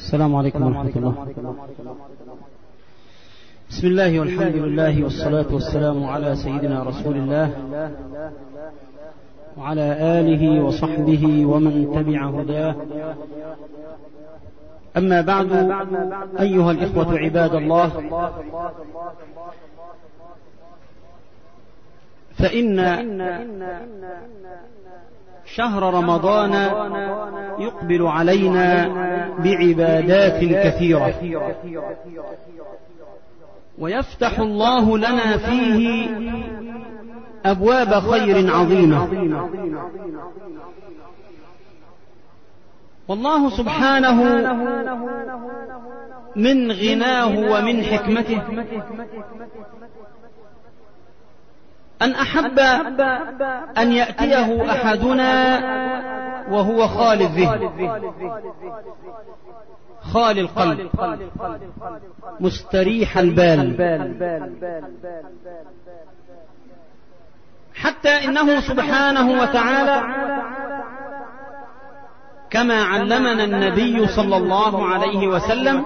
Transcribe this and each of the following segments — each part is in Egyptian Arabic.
السلام عليكم ورحمة الله بسم الله والحمد لله والصلاة والسلام على سيدنا رسول الله وعلى آله وصحبه ومن تبع هداه أما بعد أيها الإخوة عباد الله فإن شهر رمضان يقبل علينا بعبادات كثيرة ويفتح الله لنا فيه أبواب خير عظيمة والله سبحانه من غناه ومن حكمته أن أحب أن يأتيه أحدنا وهو خال الذهن خال القلب مستريح البال حتى إنه سبحانه وتعالى كما علمنا النبي صلى الله عليه وسلم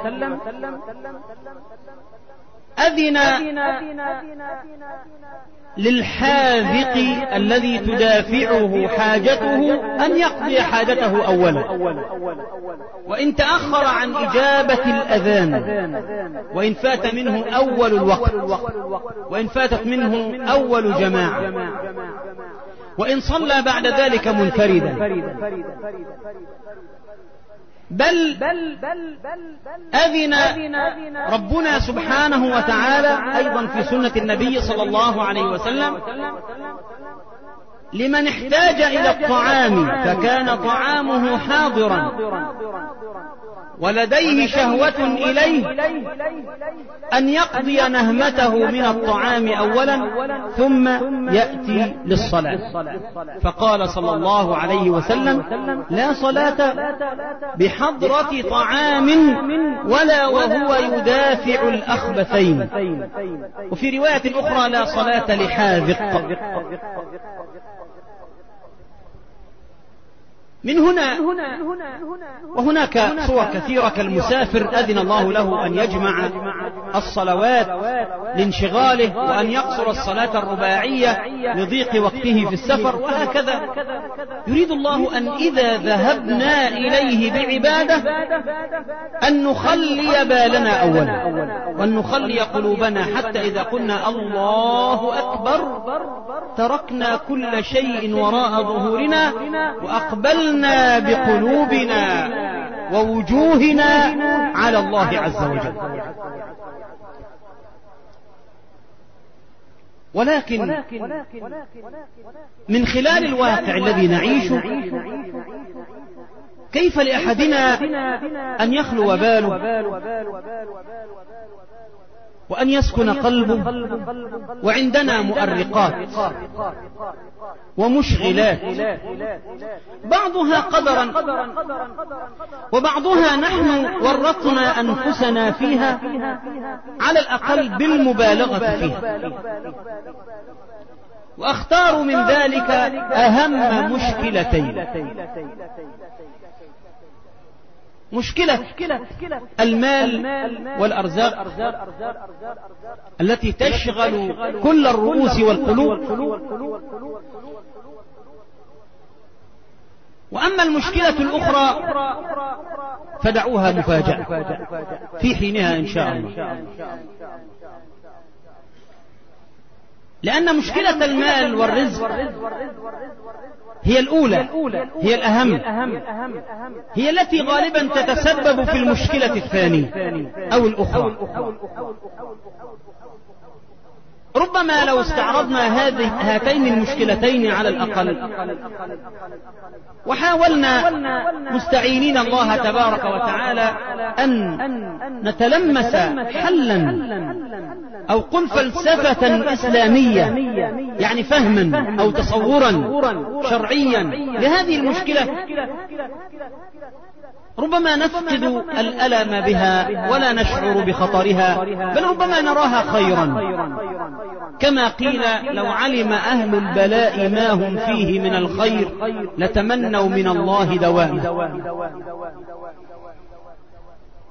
أذن للحاذق الذي تدافعه حاجته أن يقضي حاجته أولا وإن تأخر عن إجابة الأذان وإن فات منه أول الوقت وإن فاتت منه أول جماعة وإن صلى بعد ذلك منفردا بل أذن ربنا سبحانه وتعالى أيضا في سنة النبي صلى الله عليه وسلم لمن احتاج إلى الطعام فكان طعامه حاضرا ولديه شهوة إليه أن يقضي نهمته من الطعام أولا ثم يأتي للصلاة فقال صلى الله عليه وسلم لا صلاة بحضرة طعام ولا وهو يدافع الأخبثين وفي رواية أخرى لا صلاة لحاذق من هنا وهناك صور كثيرة كالمسافر أذن الله له أن يجمع الصلوات لانشغاله وأن يقصر الصلاة الرباعية لضيق وقته في السفر وهكذا يريد الله أن إذا ذهبنا إليه بعبادة أن نخلي بالنا أولا وأن نخلي قلوبنا حتى إذا قلنا الله أكبر تركنا كل شيء وراء ظهورنا وأقبلنا وأقبلنا بقلوبنا ووجوهنا على الله عز وجل ولكن من خلال الواقع الذي نعيشه كيف لأحدنا أن يخلو باله وأن يسكن قلبه وعندنا مؤرقات ومشغلات بعضها قدرا وبعضها نحن ورطنا أنفسنا فيها على الأقل بالمبالغة فيها وأختار من ذلك أهم مشكلتين مشكلة المال والأرزاق التي تشغل كل الرؤوس والقلوب وأما المشكلة الأخرى فدعوها مفاجأة في حينها إن شاء الله لأن مشكلة المال والرزق هي الأولى هي الأهم هي التي غالبا تتسبب في المشكلة الثانية أو الأخرى ربما لو استعرضنا هذه هاتين المشكلتين على الأقل وحاولنا مستعينين الله تبارك وتعالى أن نتلمس حلا أو قل فلسفة إسلامية يعني فهما أو تصورا شرعيا لهذه المشكلة ربما نفقد الألم بها ولا نشعر بخطرها بل ربما نراها خيرا كما قيل لو علم أهل البلاء ما هم فيه من الخير لتمنوا من الله دوامه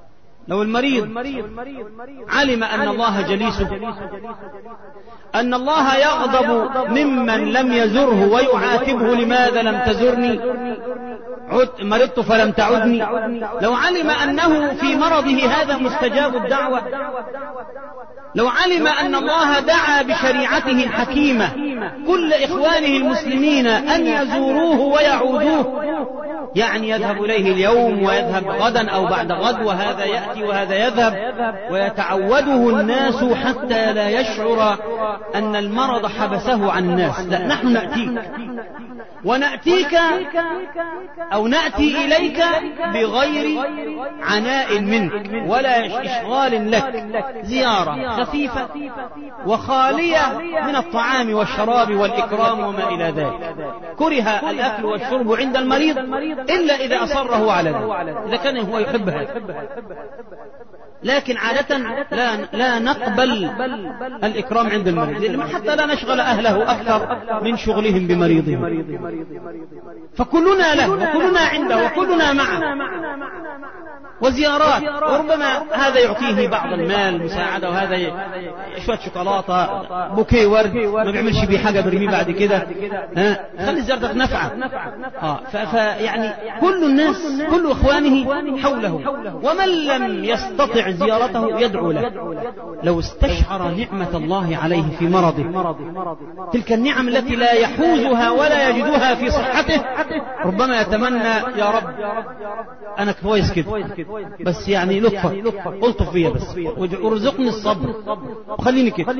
لو المريض علم أن الله جليسه أن الله يغضب ممن لم يزره ويعاتبه لماذا لم تزرني مرضت فلم تعدني لو علم أنه في مرضه هذا مستجاب الدعوة لو علم أن الله دعا بشريعته الحكيمة كل إخوانه المسلمين أن يزوروه ويعودوه يعني يذهب إليه اليوم ويذهب غدا أو بعد غد وهذا يأتي وهذا يذهب ويتعوده الناس حتى لا يشعر أن المرض حبسه عن الناس لا نحن نأتيك ونأتيك أو نأتي إليك بغير عناء منك ولا إشغال لك زيارة خفيفة وخالية من الطعام والشراب والإكرام وما إلى ذلك كره الأكل والشرب عند المريض إلا إذا أصره على ذلك إذا كان هو يحب هذا لكن عادة لا, لا نقبل الإكرام عند المريض حتى لا نشغل أهله أكثر من شغلهم بمريضهم فكلنا له وكلنا عنده وكلنا معه وزيارات وربما هذا يعطيه بعض المال مساعدة وهذا شوية شوكولاتة بوكيه ورد ما بيعملش بيه حاجة برميه بعد كده خلي زيارتك نفعة آه فيعني كل الناس كل إخوانه حوله ومن لم يستطع زيارته يدعو له لو استشعر نعمة الله عليه في مرضه تلك النعم التي لا يحوزها ولا يجدها في صحته ربما يتمنى يا رب أنا كويس كده بس يعني لطفة الطف فيا بس وارزقني الصبر وخليني كده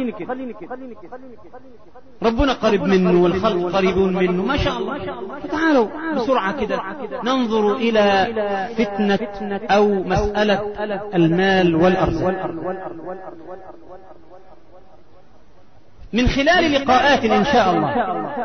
ربنا قريب منه والخلق قريبون منه ما شاء الله فتعالوا بسرعة كده ننظر إلى فتنة أو مسألة المال والأرزاق من خلال لقاءات إن شاء الله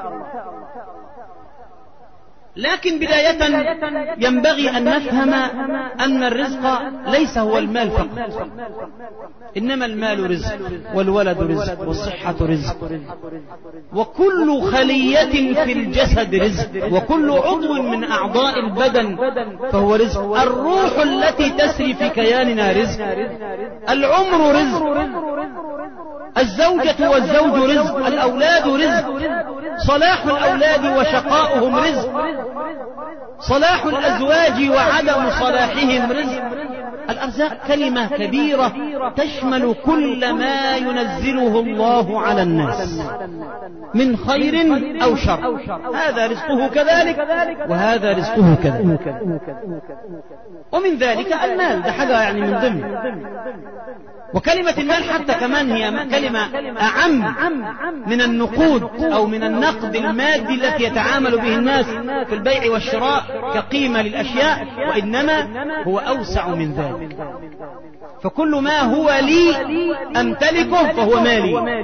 لكن بداية ينبغي أن نفهم أن الرزق ليس هو المال فقط إنما المال رزق والولد رزق والصحة رزق وكل خلية في الجسد رزق وكل عضو من أعضاء البدن فهو رزق الروح التي تسري في كياننا رزق العمر رزق الزوجة والزوج رزق الأولاد رزق صلاح الأولاد وشقاؤهم رزق صلاح الأزواج وعدم صلاحهم رزق الأرزاق كلمة كبيرة تشمل كل ما ينزله الله على الناس من خير أو شر هذا رزقه كذلك وهذا رزقه كذلك ومن ذلك المال ده حاجة يعني من ضمن وكلمة المال حتى كمان هي كلمة أعم من النقود أو من النقد المادي التي يتعامل به الناس في البيع والشراء كقيمة للأشياء وإنما هو أوسع من ذلك فكل ما هو لي أمتلكه فهو مالي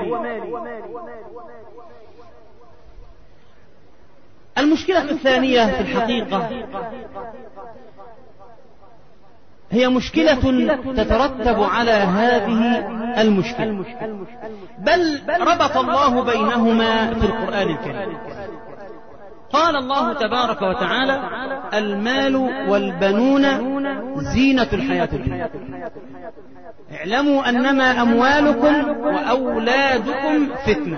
المشكلة الثانية في الحقيقة هي مشكلة تترتب على هذه المشكلة بل ربط الله بينهما في القرآن الكريم قال الله تبارك وتعالى المال والبنون زينة الحياة الدنيا اعلموا أنما أموالكم وأولادكم فتنة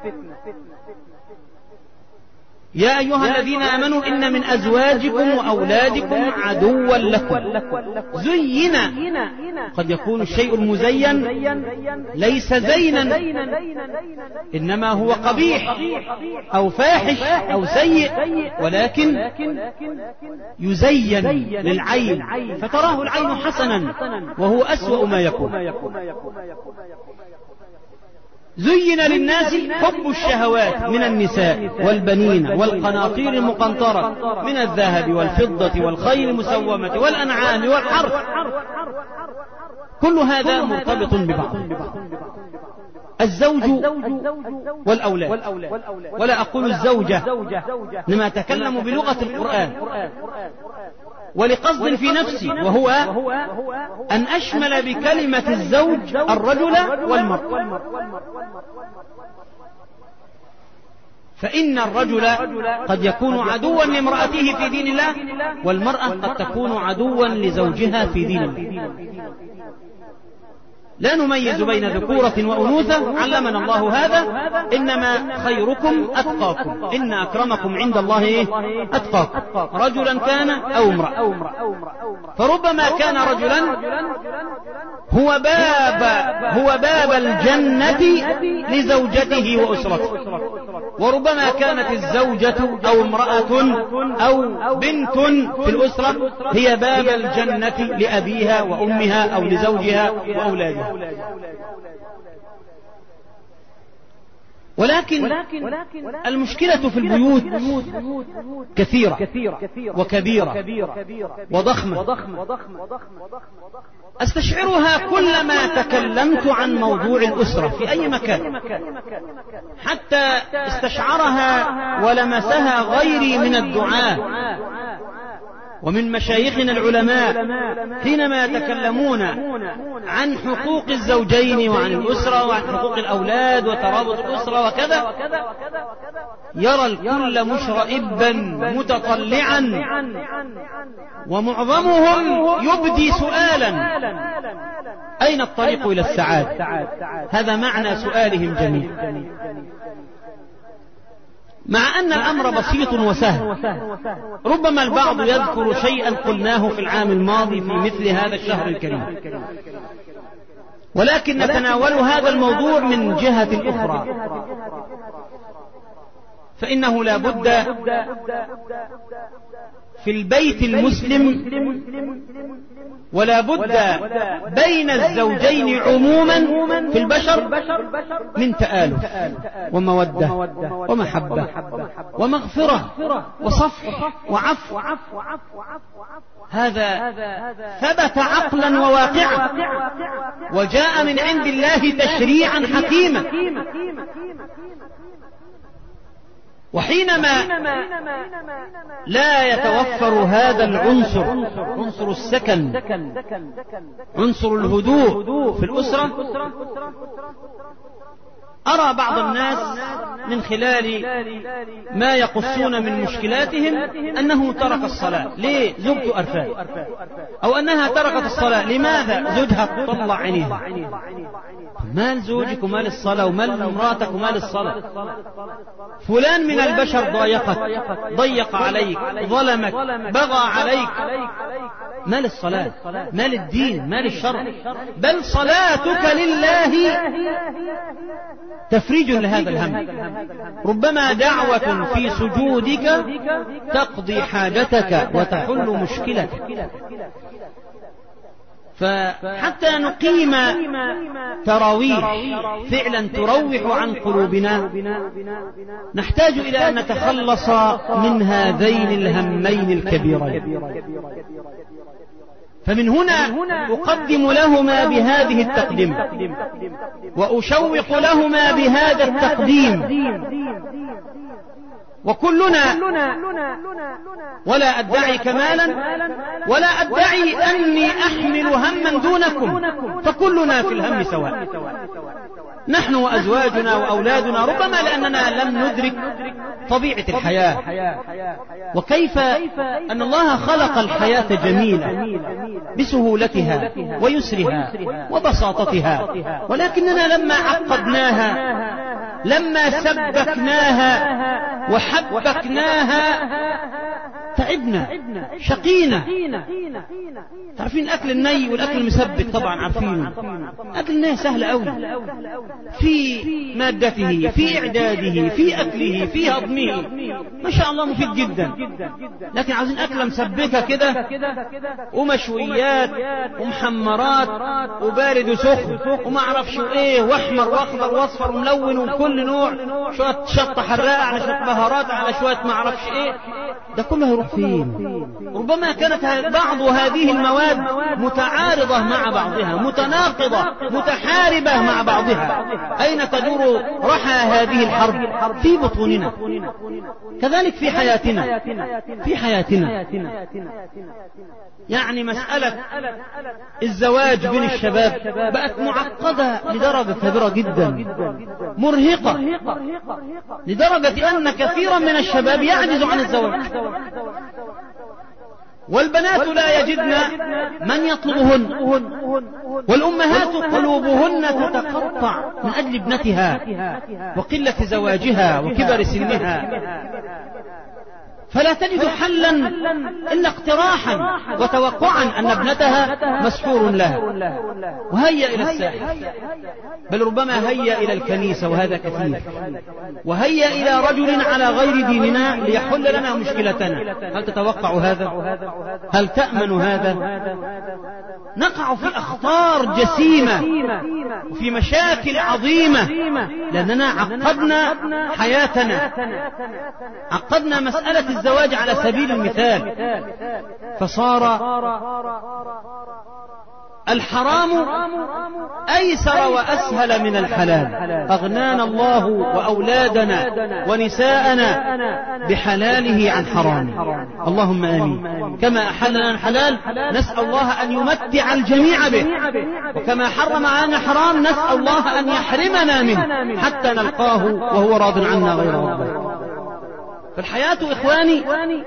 يا أيها الذين آمنوا إن من أزواجكم وأولادكم عدوا لكم زين قد يكون الشيء المزين ليس زينا إنما هو قبيح أو فاحش أو سيء ولكن يزين للعين فتراه العين حسنا وهو أسوأ ما يكون زين للناس حب الشهوات من النساء والبنين والقناطير المقنطرة من الذهب والفضة والخيل المسومة والأنعام والحرث كل هذا مرتبط ببعض الزوج والأولاد ولا أقول الزوجة لما أتكلم بلغة القرآن ولقصد في نفسي وهو أن أشمل بكلمة الزوج الرجل والمرأة فإن الرجل قد يكون عدوا لامرأته في دين الله والمرأة قد تكون عدوا لزوجها في دين الله لا نميز بين ذكورة وأنوثة علمنا الله هذا إنما خيركم أتقاكم إن أكرمكم عند الله إيه؟ أتقاكم رجلا كان أو امرأة فربما كان رجلا هو باب هو باب الجنة لزوجته وأسرته وربما كانت الزوجة أو امرأة أو بنت في الأسرة هي باب الجنة لأبيها وأمها أو لزوجها وأولادها ولكن المشكلة في البيوت كثيرة وكبيرة وضخمة أستشعرها كلما تكلمت عن موضوع الأسرة في أي مكان حتى استشعرها ولمسها غيري من الدعاة ومن مشايخنا العلماء حينما يتكلمون عن حقوق الزوجين وعن الأسرة وعن حقوق الأولاد وترابط الأسرة وكذا يرى الكل مشرئبا متطلعا ومعظمهم يبدي سؤالا أين الطريق إلى السعادة هذا معنى سؤالهم جميعا مع أن الأمر بسيط وسهل ربما البعض يذكر شيئا قلناه في العام الماضي في مثل هذا الشهر الكريم ولكن نتناول هذا الموضوع من جهة أخرى فإنه لا بد في البيت المسلم ولا بد بين الزوجين عموما في البشر من تآلف ومودة ومحبة ومغفرة وصفح وعفو هذا ثبت عقلا وواقعا وجاء من عند الله تشريعا حكيما وحينما لا يتوفر هذا العنصر عنصر السكن عنصر الهدوء في الأسرة أرى بعض الناس من خلال ما يقصون من مشكلاتهم أنه ترك الصلاة ليه زوجته أرفاد أو أنها تركت الصلاة لماذا زوجها طلع عينيها مال زوجك ومال الصلاة ومال امراتك ومال الصلاة فلان من البشر ضايقك ضيق عليك ظلمك بغى عليك مال الصلاة مال الدين مال الشرع بل صلاتك لله تفريج لهذا الهم ربما دعوة في سجودك تقضي حاجتك وتحل مشكلتك فحتى نقيم تراويح فعلا تروح عن قلوبنا نحتاج إلى أن نتخلص من هذين الهمين الكبيرين فمن هنا أقدم لهما بهذه التقدمة وأشوق لهما بهذا التقديم وكلنا ولا أدعي كمالا ولا أدعي أني أحمل هما دونكم فكلنا في الهم سواء نحن وأزواجنا وأولادنا ربما لأننا لم ندرك طبيعة الحياة وكيف أن الله خلق الحياة جميلة بسهولتها ويسرها وبساطتها ولكننا لما عقدناها لما سبكناها وحبكناها تعبنا شقينا تعرفين الأكل الني والأكل المسبك طبعا عارفينه أكل الني سهل أوي في مادته في إعداده في أكله في هضمه ما شاء الله مفيد جدا لكن عاوزين أكلة مسبكة كده ومشويات ومحمرات وبارد وسخن وما اعرفش ايه واحمر واخضر واصفر وملون وكل نوع شويه شطه حراقه على شويه بهارات على شويه ما اعرفش ايه ده كله هيروح فين ربما كانت بعض هذه المواد متعارضة مع بعضها متناقضة متحاربة مع بعضها أين تدور رحى هذه الحرب في بطوننا كذلك في حياتنا في حياتنا يعني مسألة الزواج بين الشباب بقت معقدة لدرجة كبيرة جدا مرهقة لدرجة أن كثيرا من الشباب يعجز عن الزواج والبنات لا يجدن من يطلبهن والأمهات قلوبهن تتقطع من أجل ابنتها وقلة زواجها وكبر سنها فلا تجد حلا إلا اقتراحا وتوقعا أن ابنتها مسحور لها وهيا إلى الساحل بل ربما هيا إلى الكنيسة وهذا كثير وهيا إلى رجل على غير ديننا ليحل لنا مشكلتنا هل تتوقع هذا هل تأمن هذا نقع في أخطار جسيمة وفي مشاكل عظيمة لأننا عقدنا حياتنا عقدنا مسألة الزواج على سبيل المثال فصار الحرام أيسر وأسهل من الحلال أغنانا الله وأولادنا ونساءنا بحلاله عن حرامه اللهم آمين كما أحل لنا الحلال نسأل الله أن يمتع الجميع به وكما حرم علينا حرام نسأل الله أن يحرمنا منه حتى نلقاه وهو راض عنا غير راض فالحياة إخواني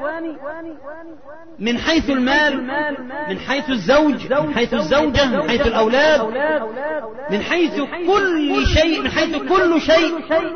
من حيث المال من حيث الزوج من حيث الزوجة من حيث الأولاد من حيث كل شيء من حيث كل شيء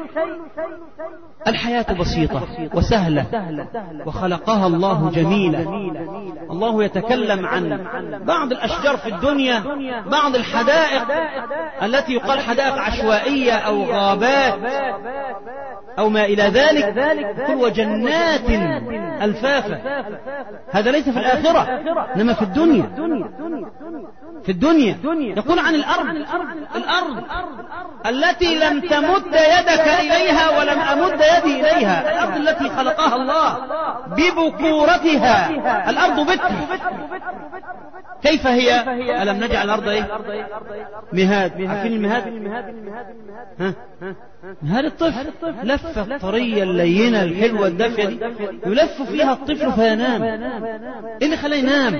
الحياة بسيطة وسهلة وخلقها الله جميلة الله يتكلم عن بعض الأشجار في الدنيا بعض الحدائق التي يقال حدائق عشوائية أو غابات أو ما إلى ذلك كل وجنات ألفافة هذا ليس في الآخرة إنما في الدنيا في الدنيا يقول عن الأرض الأرض التي لم تمد يدك إليها ولم أمد يدي إليها الأرض التي خلقها الله ببكورتها الأرض بكر كيف هي ألم نجعل الأرض إيه مهاد عارفين المهاد ها مهاد الطفل لفة الطرية اللينة الحلوة الدافية دي يلف فيها الطفل فينام ايه اللي خلاه ينام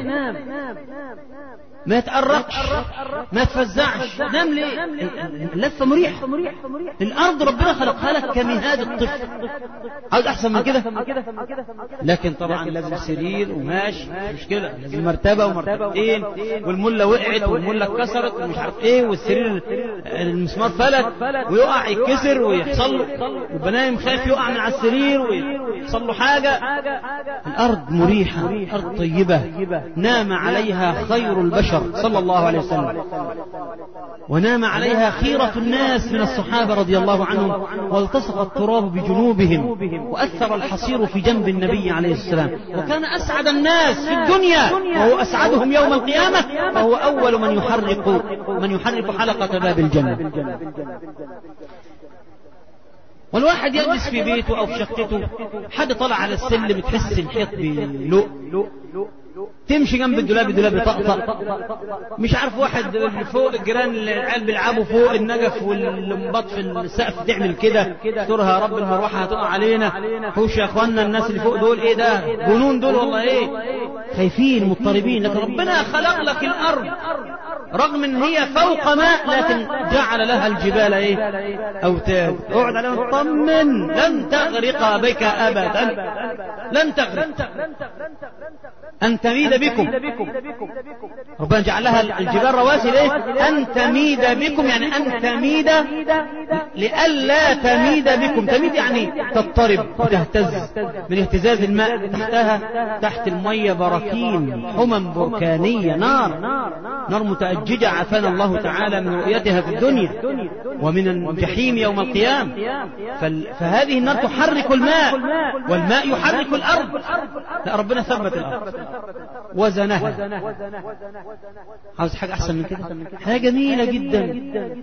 ما يتأرقش ما يتفزعش نام ليه اللفة مريحة الأرض ربنا خلقها لك كمهاد الطفل عاوز أحسن من كده لكن طبعا لازم سرير وماشي مش مشكلة لازم مرتبة ومرتبتين والملة وقعت والملة اتكسرت ومش عارف ايه والسرير المسمار فلت ويقع يتكسر ويحصل له يبقى نايم خايف يقع من على السرير ويحصل له حاجة الأرض مريحة أرض طيبة نام عليها خير البشر صلى الله عليه وسلم ونام عليها خيرة الناس من الصحابة رضي الله عنهم والتصق التراب بجنوبهم وأثر الحصير في جنب النبي عليه السلام وكان أسعد الناس في الدنيا وهو أسعدهم يوم القيامة وهو أول من يحرق من يحرق حلقة باب الجنة والواحد يجلس في بيته أو في شقته حد طلع على السلم تحس الحيط بلؤ تمشي جنب الدولاب الدولاب يطقطق مش عارف واحد فوق الجيران العيال بيلعبوا فوق النجف واللمبات في السقف تعمل كده استرها يا رب المروحه هتقع علينا حوش يا اخوانا الناس اللي فوق دول ايه ده جنون دول والله ايه خايفين مضطربين لكن ربنا خلق لك الارض رغم ان هي فوق ماء لكن جعل لها الجبال ايه اوتاد اقعد عليها اطمن لن تغرق بك ابدا لن تغرق ان تميد بكم ربنا جعل لها الجبال رواسي ليه ان تميد بكم يعني ان تميد لئلا تميد بكم تميد يعني تضطرب وتهتز من اهتزاز الماء تحتها تحت المية براكين حمم بركانية نار نار متأججة عافانا الله تعالى من رؤيتها في الدنيا ومن الجحيم يوم القيامة فهذه النار تحرك الماء والماء يحرك الأرض لا ربنا ثبت الأرض وزنها عاوز حاجة أحسن من كده حاجة جميلة جدا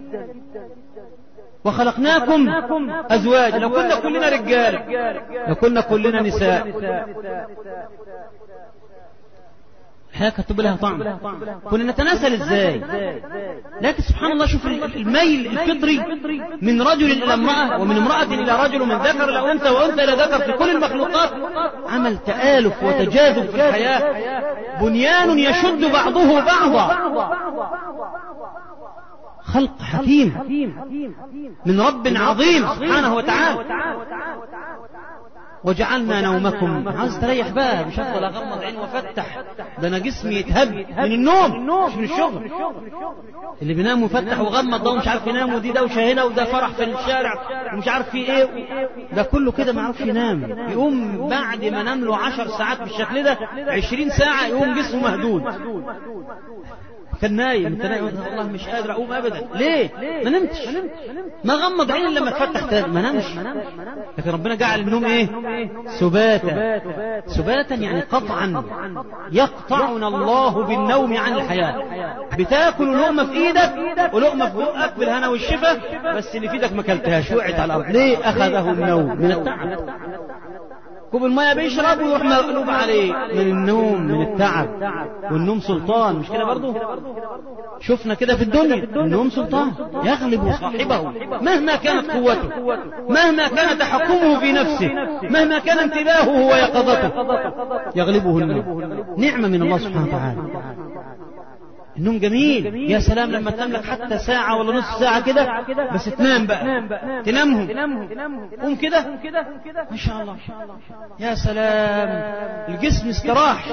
وخلقناكم أزواج لو كنا كلنا رجال لو كنا كلنا نساء الحياة كتب لها طعم كنا نتناسل ازاي لكن سبحان الله شوف الميل الفطري من رجل إلى امرأة ومن امرأة إلى رجل ومن ذكر إلى أنثى وأنثى إلى ذكر في كل المخلوقات عمل تآلف وتجاذب في الحياة بنيان يشد بعضه بعضا خلق حكيم من رب عظيم سبحانه وتعالى وجعلنا نومكم عاوز تريح بقى مش هفضل اغمض عيني وافتح ده انا جسمي يتهب من النوم مش من الشغل اللي بينام ويفتح وغمض ده ومش عارف ينام ودي دوشه هنا وده فرح في الشارع ومش عارف في ايه ده كله كده ما يعرفش ينام يقوم بعد ما نام له 10 ساعات بالشكل ده 20 ساعه يقوم جسمه مهدود كان نايم انت نايم والله مش قادر اقوم ابدا ليه ما نمتش ما غمض عيني لما اتفتح تاني ما نمش لكن ربنا جعل النوم ايه سباتا سباتا يعني قطعا يقطعنا الله بالنوم عن الحياة بتاكل لقمة في ايدك ولقمة في بقك بالهنا والشفا بس اللي في ايدك ما كلتهاش وقعت على الارض ليه اخذه النوم من التعب كوب المية بيشرب ويروح مقلوب عليه من النوم من التعب والنوم سلطان مش كده برضه شفنا كده في الدنيا النوم سلطان يغلب صاحبه مهما كانت قوته مهما كان تحكمه في نفسه مهما كان انتباهه ويقظته يغلبه النوم نعمة من الله سبحانه وتعالى النوم جميل يا سلام لما تنام لك حتى ساعة ولا نص ساعة كده بس تنام بقى تنامهم قوم كده ما شاء الله يا سلام الجسم استراح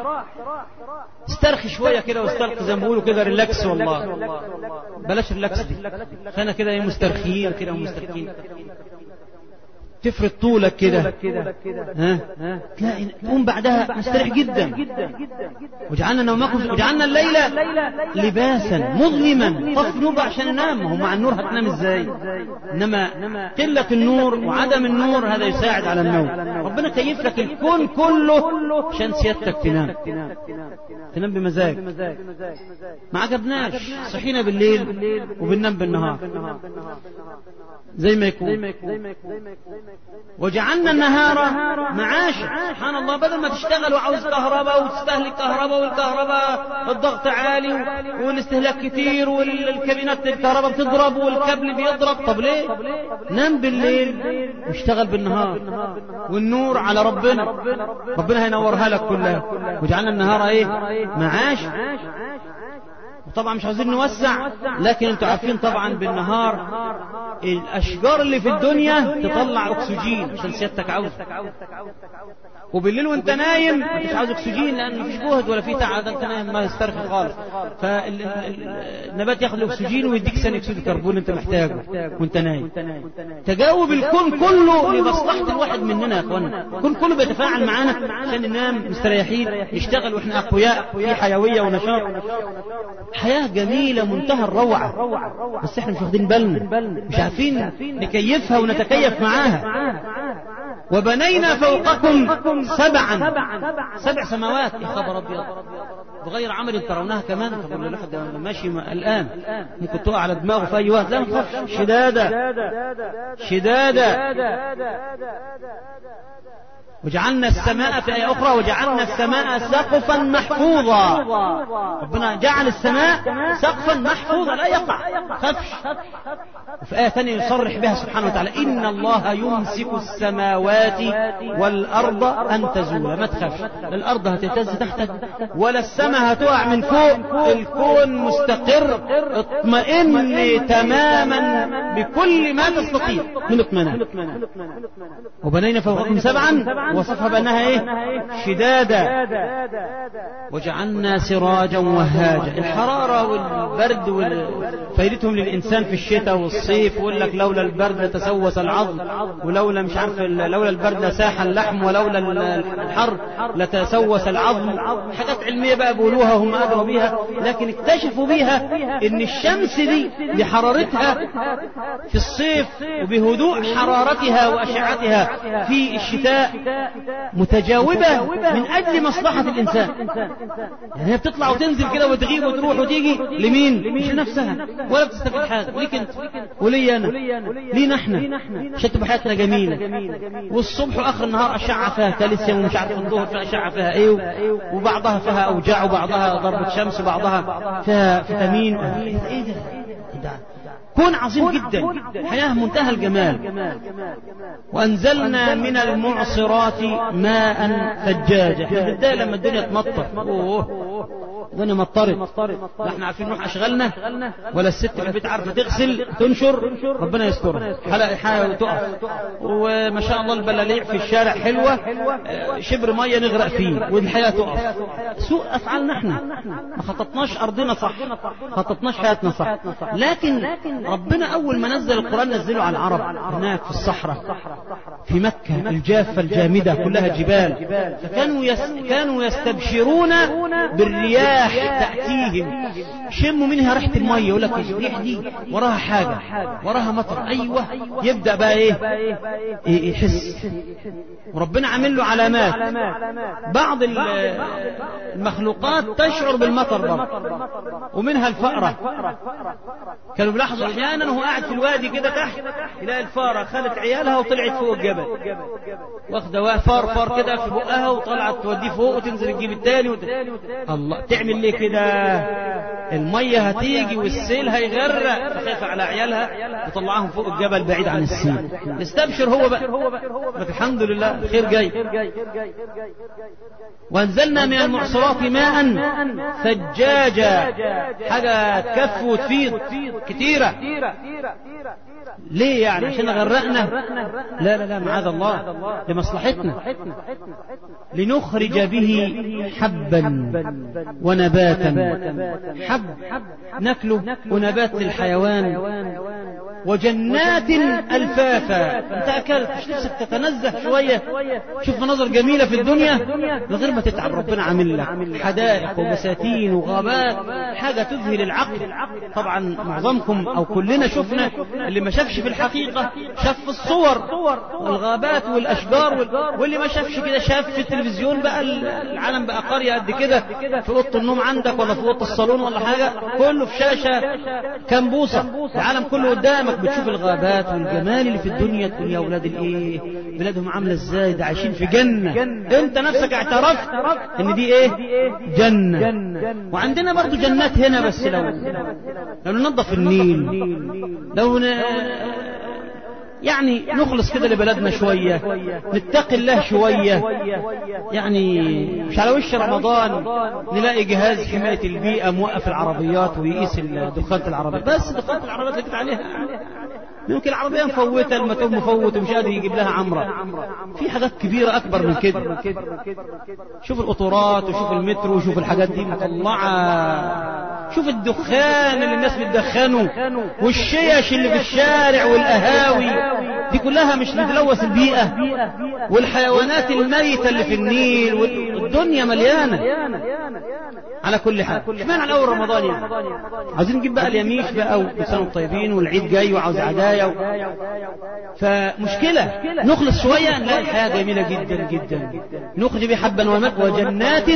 استرخي شوية كده واسترخي زي ما بيقولوا كده ريلاكس والله بلاش ريلاكس دي خلينا كده ايه مسترخيين كده ومسترخيين تفرد طولك كده ها تلاقي تقوم بعدها مستريح جدا وجعلنا نومكم وجعلنا الليل لباسا مظلما طف نور عشان انام هو مع النور هتنام ازاي انما قلة النور وعدم النور هذا يساعد على النوم ربنا كيف لك الكون كله عشان سيادتك تنام تنام بمزاج ما عجبناش صحينا بالليل وبننام بالنهار زي ما يكون وجعلنا النهار معاشا سبحان الله بدل ما تشتغل وعاوز كهرباء وتستهلك كهرباء والكهرباء الضغط عالي والاستهلاك كتير والكابينات الكهرباء بتضرب والكابل بيضرب طب ليه نام بالليل واشتغل بالنهار والنور على ربنا ربنا هينورها لك كلها وجعلنا النهار ايه معاش طبعا مش عاوزين نوسع لكن انتوا عارفين طبعا بالنهار الاشجار اللي في الدنيا تطلع اكسجين عشان سيادتك عاوز وبالليل وانت نايم ما انتش عاوز اكسجين لان مفيش جهد ولا في تعب ده انت نايم ما يسترخي خالص فالنبات ياخد الاكسجين ويديك ثاني اكسيد الكربون انت محتاجه وانت نايم تجاوب الكون كله لمصلحه الواحد مننا يا اخوانا الكون كله بيتفاعل معانا عشان ننام مستريحين نشتغل واحنا اقوياء في حيويه ونشاط حياه جميله منتهى الروعه بس احنا مش واخدين بالنا مش عارفين نكيفها ونتكيف معاها وبنينا فوقكم سبعا سبع سماوات يا خبر ابيض بغير عمل ترونها كمان طب الواحد ماشي الان ممكن تقع على دماغه في اي وقت لا ما تخافش شداده شداده وجعلنا السماء في آية أخرى وجعلنا السماء سقفا محفوظا ربنا جعل السماء سقفا محفوظا لا يقع خفش وفي آية ثانية يصرح بها سبحانه وتعالى إن الله يمسك السماوات والأرض أن تزولا ما تخافش الأرض هتهتز تحتك ولا السماء هتقع من فوق الكون مستقر اطمئن تماما بكل ما تستطيع من اطمئنان وبنينا فوقكم سبعا وصفها بأنها إيه شدادة وجعلنا سراجا وهاجا الحرارة والبرد فايدتهم للإنسان في الشتاء والصيف يقول لك لولا البرد لتسوس العظم ولولا مش عارف لولا البرد لساح اللحم ولولا الحر لتسوس العظم حاجات علمية بقى بيقولوها هم أدروا بيها لكن اكتشفوا بيها إن الشمس دي بحرارتها في الصيف وبهدوء حرارتها وأشعتها في الشتاء متجاوبة من أجل مصلحة الإنسان يعني هي بتطلع وتنزل كده وتغيب وتروح وتيجي لمين مش لنفسها ولا بتستفيد حاجة ليك انت ولي أنا لينا احنا عشان تبقى حياتنا جميلة والصبح وآخر النهار أشعة فيها كالسيوم ومش عارف الظهر فيها أشعة فيها إيه وبعضها فيها أوجاع وبعضها ضربة شمس وبعضها فيها فيتامين إيه ده ده كون عظيم جدا حياة منتهى الجمال وأنزلنا من المعصرات ماء ثجاجا احنا في البداية لما الدنيا تمطر أوه الدنيا مطرت لا احنا عارفين نروح أشغالنا ولا الست في البيت عارفة تغسل تنشر ربنا يسترها حلقة حاجة تقف وما شاء الله البلاليع في الشارع حلوة شبر مية نغرق فيه والحياة تقف سوء أفعالنا احنا ما خططناش أرضنا صح خططناش حياتنا صح لكن ربنا أول ما نزل القرآن نزله على العرب هناك في الصحراء في مكة الجافة الجامدة كلها جبال فكانوا يس كانوا يستبشرون بالرياح تأتيهم شموا منها ريحة المية يقول لك الريح دي وراها حاجة وراها مطر أيوة يبدأ بقى إيه يحس وربنا عامل له علامات بعض المخلوقات تشعر بالمطر برضه ومنها الفأرة كانوا بيلاحظوا احيانا وهو قاعد في الوادي كده تحت يلاقي الفاره خدت عيالها وطلعت فوق الجبل واخده فار فار كده في بقها وطلعت توديه فوق وتنزل تجيب التاني وت... الله تعمل ليه كده الميه هتيجي والسيل هيغرق فخايفه على عيالها وطلعهم فوق الجبل بعيد عن السيل استبشر هو بقى لك الحمد لله خير جاي وانزلنا من المعصرات ماء ثجاجا حاجه تكف وتفيض كتيرة ليه يعني عشان غرقنا لا لا لا معاذ الله لمصلحتنا لنخرج به حبا ونباتا حب ناكله ونبات للحيوان وجنات الفافا انت اكلت مش نفسك تتنزه شويه شوف مناظر جميله في الدنيا من غير ما تتعب ربنا عامل لك حدائق وبساتين وغابات حاجه تذهل العقل طبعا معظمكم او كلنا شفنا اللي ما شافش في الحقيقه شاف في الصور والغابات والاشجار واللي ما شافش كده شاف في التلفزيون بقى العالم بقى قريه قد كده في اوضه النوم عندك ولا في اوضه الصالون ولا حاجه كله في شاشه كام بوصه العالم كله قدامك بتشوف الغابات والجمال اللي في الدنيا تقول يا اولاد الايه بلادهم عامله ازاي ده عايشين في جنه انت نفسك اعترفت ان دي ايه جنه وعندنا برضو جنات هنا بس لو لو ننظف النيل لو ن... يعني نخلص كده لبلدنا شوية نتقي الله شوية يعني مش على وش رمضان نلاقي جهاز حماية البيئة موقف العربيات ويقيس دخانة العربيات بس دخانة العربيات اللي كانت عليها يمكن العربية مفوتة المتوب مفوت ومش قادر يجيب لها عمرة في حاجات كبيرة أكبر من كده شوف القطورات وشوف المترو وشوف الحاجات دي مطلعة شوف الدخان اللي الناس بتدخنه والشيش اللي في الشارع والقهاوي دي كلها مش بتلوث البيئة والحيوانات الميتة اللي في النيل والدنيا مليانة على كل حال اشمعنى على اول رمضان يعني عايزين نجيب بقى اليميش بقى وكل الطيبين والعيد جاي وعاوز عدايا و... فمشكلة نخلص شوية نلاقي الحياة جميلة جدا جدا نخرج به حبا ومك وجنات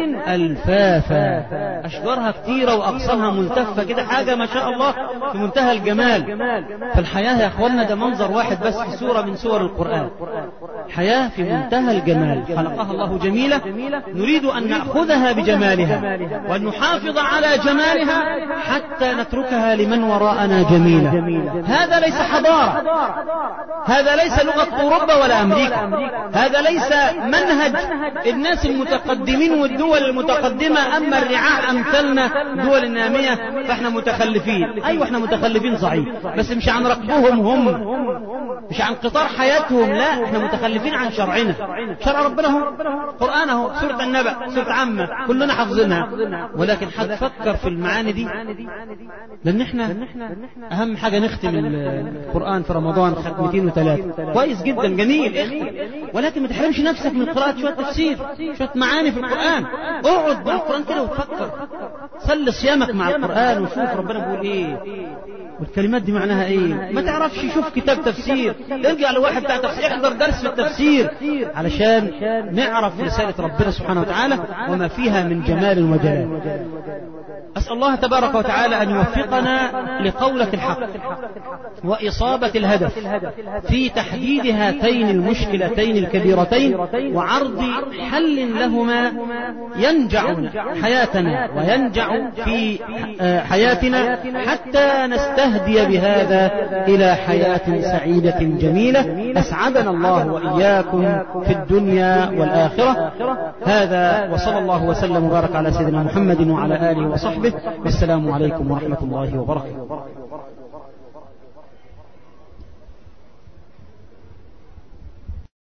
الفافا اشجارها كتيرة واغصانها ملتفة كده حاجة ما شاء الله في منتهى الجمال فالحياة يا اخوانا ده منظر واحد بس في سورة من سور القرآن حياة في منتهى الجمال خلقها الله جميلة نريد أن نأخذها بجمالها وأن نحافظ على جمالها حتى نتركها لمن وراءنا جميلة هذا ليس حضارة هذا ليس لغة أوروبا ولا أمريكا هذا ليس منهج الناس المتقدمين والدول المتقدمة أما الرعاع أمثلنا دول النامية فإحنا متخلفين أيوة إحنا متخلفين صحيح بس مش عن ركبهم هم مش عن قطار حياتهم لا احنا متخلفين عن شرعنا شرع ربنا هو قرآنه سورة النبأ سورة عامة كلنا حافظينها ولكن حد فكر في المعاني دي لان احنا اهم حاجة نختم القرآن في رمضان ختمتين وثلاثة كويس جدا جميل اختم ولكن ما تحرمش نفسك من قراءة شوية تفسير شوية معاني في القرآن اقعد مع القرآن كده وتفكر صلي صيامك مع القرآن وشوف ربنا بيقول ايه والكلمات دي معناها ايه ما تعرفش شوف كتاب تفسير ارجع لواحد بتاع تفسير احضر درس في التفسير تفسير علشان نعرف رسالة ربنا سبحانه وتعالى وما فيها من جمال وجلال أسأل الله تبارك وتعالى أن يوفقنا لقولة الحق وإصابة الهدف في تحديد هاتين المشكلتين الكبيرتين وعرض حل لهما ينجع حياتنا وينجع في حياتنا حتى نستهدي بهذا إلى حياة سعيدة جميلة أسعدنا الله وإياكم في الدنيا والآخرة هذا وصلى الله وسلم وبارك على سيدنا محمد وعلى آله وصحبه والسلام عليكم ورحمة الله وبركاته